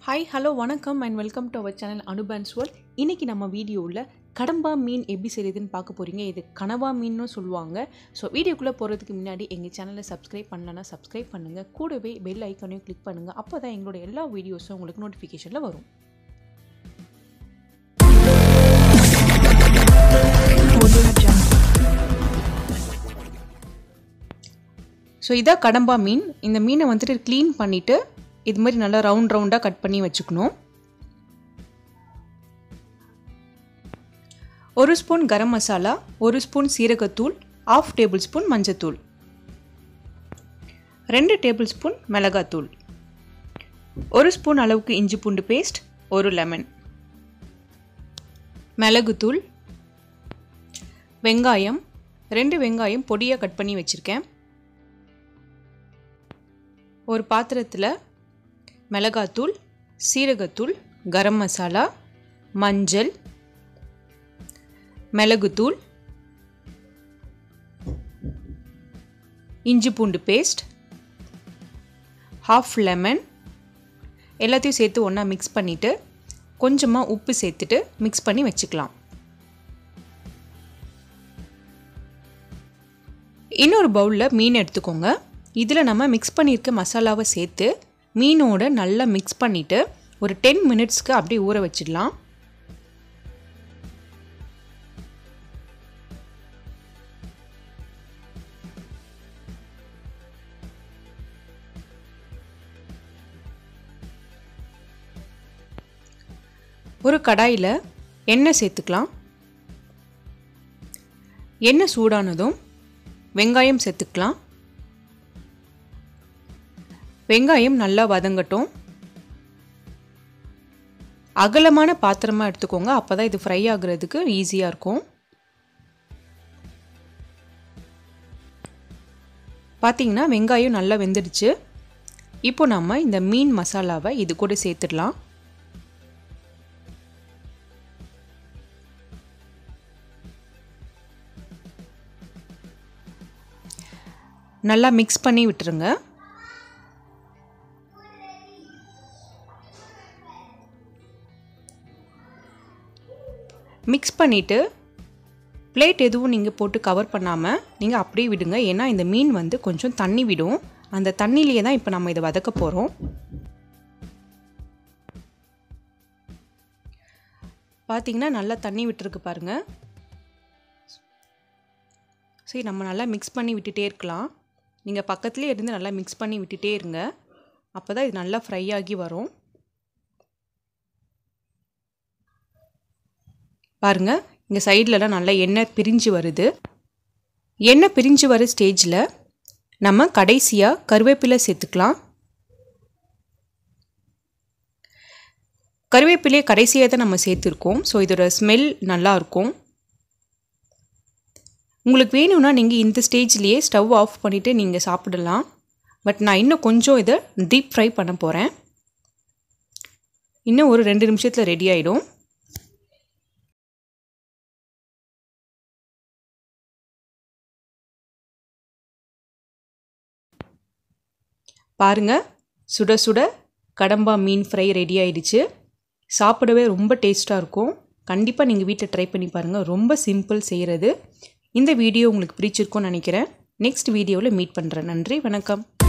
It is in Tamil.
ஹாய் ஹலோ வணக்கம் and welcome to our channel Anubans world இன்றைக்கி நம்ம வீடியோவில் கடம்பா மீன் எப்படி செய்யுதுன்னு பார்க்க போகிறீங்க இது கனவா மீன்னு சொல்லுவாங்க ஸோ வீடியோக்குள்ளே போகிறதுக்கு முன்னாடி எங்கள் சேனலை சப்ஸ்கிரைப் பண்ணலன்னா சப்ஸ்கிரைப் பண்ணுங்கள் கூடவே பெல் ஐக்கானையும் கிளிக் பண்ணுங்கள் அப்போ தான் எங்களோட எல்லா வீடியோஸும் உங்களுக்கு நோட்டிஃபிகேஷனில் வரும் ஸோ இதான் கடம்பா மீன் இந்த மீனை வந்துட்டு க்ளீன் பண்ணிவிட்டு இது மாதிரி நல்லா ரவுண்ட் ரவுண்டாக கட் பண்ணி வச்சுக்கணும் ஒரு ஸ்பூன் கரம் மசாலா ஒரு ஸ்பூன் சீரகத்தூள் ஆஃப் டேபிள் ஸ்பூன் மஞ்சத்தூள் ரெண்டு டேபிள் ஸ்பூன் மிளகாத்தூள் ஒரு ஸ்பூன் அளவுக்கு இஞ்சி பூண்டு பேஸ்ட் ஒரு லெமன் மிளகுத்தூள் வெங்காயம் ரெண்டு வெங்காயம் பொடியாக கட் பண்ணி வச்சுருக்கேன் ஒரு பாத்திரத்தில் மிளகாத்தூள் சீரகத்தூள் கரம் மசாலா மஞ்சள் மிளகுத்தூள் இஞ்சி பூண்டு பேஸ்ட் ஹாஃப் லெமன் எல்லாத்தையும் சேர்த்து ஒன்றா மிக்ஸ் பண்ணிவிட்டு கொஞ்சமாக உப்பு சேர்த்துட்டு மிக்ஸ் பண்ணி வச்சுக்கலாம் இன்னொரு பவுலில் மீன் எடுத்துக்கோங்க இதில் நம்ம மிக்ஸ் பண்ணியிருக்க மசாலாவை சேர்த்து மீனோட நல்லா மிக்ஸ் பண்ணிவிட்டு ஒரு டென் மினிட்ஸ்க்கு அப்படியே ஊற வச்சிடலாம் ஒரு கடாயில் எண்ணெய் சேர்த்துக்கலாம் எண்ணெய் சூடானதும் வெங்காயம் சேர்த்துக்கலாம் வெங்காயம் நல்லா வதங்கட்டும் அகலமான பாத்திரமாக எடுத்துக்கோங்க அப்போ தான் இது ஃப்ரை ஆகுறதுக்கு ஈஸியாக இருக்கும் பார்த்தீங்கன்னா வெங்காயம் நல்லா வெந்துடுச்சு இப்போ நம்ம இந்த மீன் மசாலாவை இது கூட சேர்த்துடலாம் நல்லா மிக்ஸ் பண்ணி விட்டுருங்க மிக்ஸ் பண்ணிவிட்டு பிளேட் எதுவும் நீங்கள் போட்டு கவர் பண்ணாமல் நீங்கள் அப்படியே விடுங்க ஏன்னா இந்த மீன் வந்து கொஞ்சம் தண்ணி விடும் அந்த தண்ணியிலேயே தான் இப்போ நம்ம இதை வதக்க போகிறோம் பார்த்தீங்கன்னா நல்லா தண்ணி விட்டுருக்கு பாருங்கள் சரி நம்ம நல்லா மிக்ஸ் பண்ணி விட்டுட்டே இருக்கலாம் நீங்கள் பக்கத்துலேயே இருந்து நல்லா மிக்ஸ் பண்ணி விட்டுட்டே இருங்க அப்போ தான் இது நல்லா ஃப்ரை ஆகி வரும் பாருங்கள் இங்கே சைட்லலாம் நல்லா எண்ணெய் பிரிஞ்சு வருது எண்ணெய் பிரிஞ்சு வர ஸ்டேஜில் நம்ம கடைசியாக கருவேப்பிலை சேர்த்துக்கலாம் கருவேப்பிலையை கடைசியாக தான் நம்ம சேர்த்துருக்கோம் ஸோ இதோட ஸ்மெல் நல்லாயிருக்கும் உங்களுக்கு வேணும்னா நீங்கள் இந்த ஸ்டேஜ்லேயே ஸ்டவ் ஆஃப் பண்ணிவிட்டு நீங்கள் சாப்பிடலாம் பட் நான் இன்னும் கொஞ்சம் இதை டீப் ஃப்ரை பண்ண போகிறேன் இன்னும் ஒரு ரெண்டு நிமிஷத்தில் ரெடி ஆகிடும் பாருங்கள் சுட சுட கடம்பா மீன் ஃப்ரை ரெடி ஆயிடுச்சு சாப்பிடவே ரொம்ப டேஸ்ட்டாக இருக்கும் கண்டிப்பாக நீங்கள் வீட்டில் ட்ரை பண்ணி பாருங்கள் ரொம்ப சிம்பிள் செய்கிறது இந்த வீடியோ உங்களுக்கு பிடிச்சிருக்கும்னு நினைக்கிறேன் நெக்ஸ்ட் வீடியோவில் மீட் பண்ணுறேன் நன்றி வணக்கம்